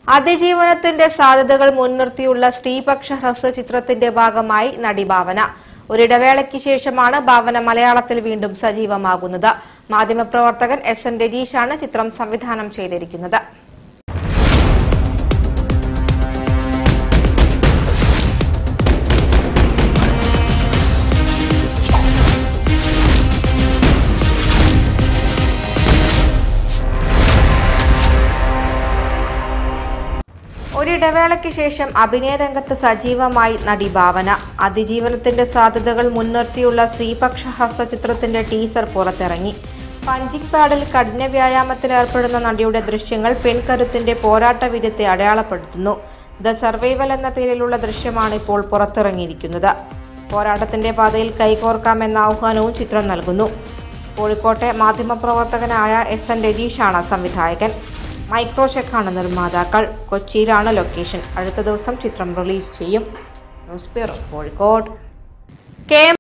അതിജീവനത്തിന്റെ സാധ്യതകൾ മുൻനിർത്തിയുള്ള സ്ത്രീപക്ഷ ഹ്രസ്വ ചിത്രത്തിന്റെ ഭാഗമായി നടി ഭാവന ഒരിടവേളയ്ക്ക് ശേഷമാണ് ഭാവന മലയാളത്തിൽ വീണ്ടും സജീവമാകുന്നത് മാധ്യമപ്രവർത്തകൻ എസ് എൻ രജീഷാണ് ചിത്രം സംവിധാനം ചെയ്തിരിക്കുന്നത് ഒരിടവേളയ്ക്ക് ശേഷം അഭിനയ രംഗത്ത് സജീവമായി നടി ഭാവന അതിജീവനത്തിന്റെ സാധ്യതകൾ മുൻനിർത്തിയുള്ള സ്ത്രീപക്ഷ ഹസ്വചിത്രത്തിന്റെ ടീസർ പുറത്തിറങ്ങി പഞ്ചിങ് പാഡിൽ കഠിന വ്യായാമത്തിൽ ഏർപ്പെടുന്ന നടിയുടെ ദൃശ്യങ്ങൾ പെൺകരുത്തിന്റെ പോരാട്ട വീര്യത്തെ അടയാളപ്പെടുത്തുന്നു ദ സർവൈവൽ എന്ന പേരിലുള്ള ദൃശ്യമാണ് ഇപ്പോൾ പുറത്തിറങ്ങിയിരിക്കുന്നത് പോരാട്ടത്തിന്റെ പാതയിൽ കൈകോർക്കാമെന്ന ആഹ്വാനവും ചിത്രം നൽകുന്നു കോഴിക്കോട്ടെ മാധ്യമപ്രവർത്തകനായ എസ് എൻ രജീഷാണ് സംവിധായകൻ മൈക്രോചെക്കാണ് നിർമ്മാതാക്കൾ കൊച്ചിയിലാണ് ലൊക്കേഷൻ അടുത്ത ദിവസം ചിത്രം റിലീസ് ചെയ്യും ന്യൂസ് ബ്യൂറോ കോഴിക്കോട് കെ